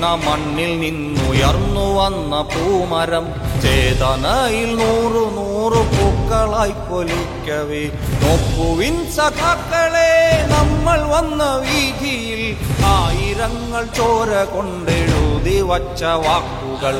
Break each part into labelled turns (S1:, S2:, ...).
S1: മണ്ണിൽ നിന്നുയർന്നു വന്ന പൂമരം ചേതനയിൽ നൂറു നൂറു പൂക്കളായി പൊലിക്കവേ നോക്കുവിൻ സഖാക്കളെ നമ്മൾ വന്ന വീതിയിൽ ആയിരങ്ങൾ ചോര കൊണ്ടെഴുതി വച്ച വാക്കുകൾ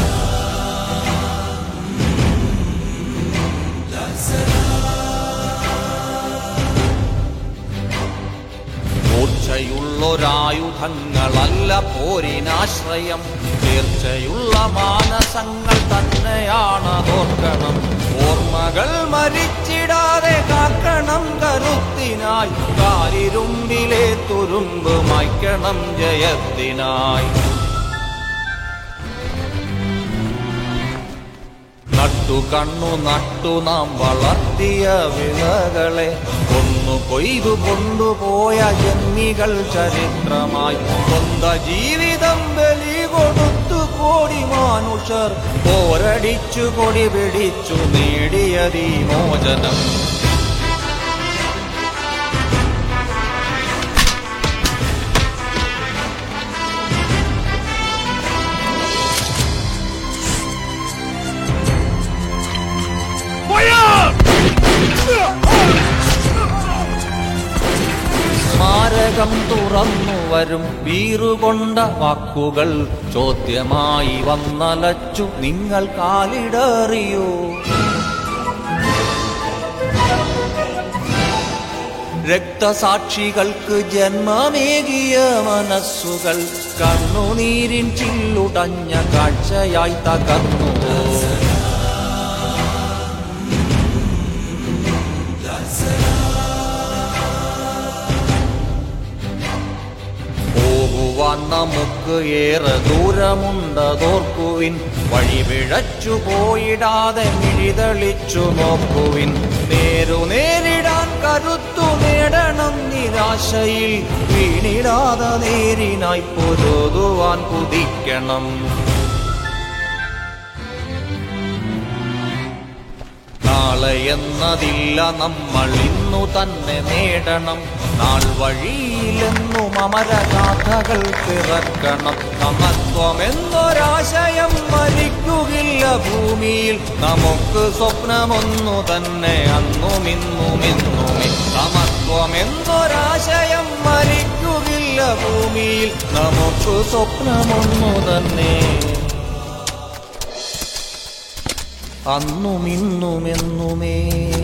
S1: മൂർച്ചയുള്ളൊരായുധങ്ങളല്ല പോരിനാശ്രയം തീർച്ചയുള്ള മാനസങ്ങൾ തന്നെയാണ് ഓർക്കണം ഓർമ്മകൾ മരിച്ചിടാതെ കാക്കണം കരുത്തിനായി കാരിരുമ്പിലെ തുരുമ്പ് മായ്ക്കണം ജയത്തിനായി നട്ടു കണ്ണു നട്ടു നാം വളർത്തിയ വിളകളെ കൊന്നു കൊയ്തു കൊണ്ടുപോയ ജന്മികൾ ചരിത്രമായി സ്വന്ത ജീവിതം ബലി കൊടുത്തു കോടി മാനുഷർ പോരടിച്ചു കൊടി പിടിച്ചു നേടിയതീ മോചനം സ്മാരകം തുറന്നു വരും വീറുകൊണ്ട വാക്കുകൾ ചോദ്യമായി വന്നലച്ചു നിങ്ങൾ കാലിടറിയോ രക്തസാക്ഷികൾക്ക് ജന്മമേകിയ മനസ്സുകൾ കണ്ണുനീരിൻ ചില്ലുടഞ്ഞ കാഴ്ചയായി തകർന്നു പോകുവാൻ നമുക്ക് ഏറെ ദൂരമുണ്ടതോർക്കുവിൻ വഴി പിഴച്ചു പോയിടാതെ മിഴിതളിച്ചു നോക്കുവിൻ നേരു നേരിടാൻ കരുത്തു നേടണം നിരാശയിൽ വീണിടാതെ നേരിനായി പൊരുതുവാൻ കുതിക്കണം നാളെ എന്നതില്ല നമ്മൾ ഇന്നു തന്നെ നേടണം നാൾ വഴിയിലെന്നും അമരഗാഥകൾ പിറക്കണം സമത്വമെന്നൊരാശയം മരിക്കുകില്ല ഭൂമിയിൽ നമുക്ക് സ്വപ്നമൊന്നു തന്നെ അന്നുമിന്നുമിന്നുമേ സമത്വമെന്നൊരാശയം മരിക്കുകില്ല ഭൂമിയിൽ നമുക്ക് സ്വപ്നമൊന്നു തന്നെ അന്നുമിന്നുമെന്നുമേ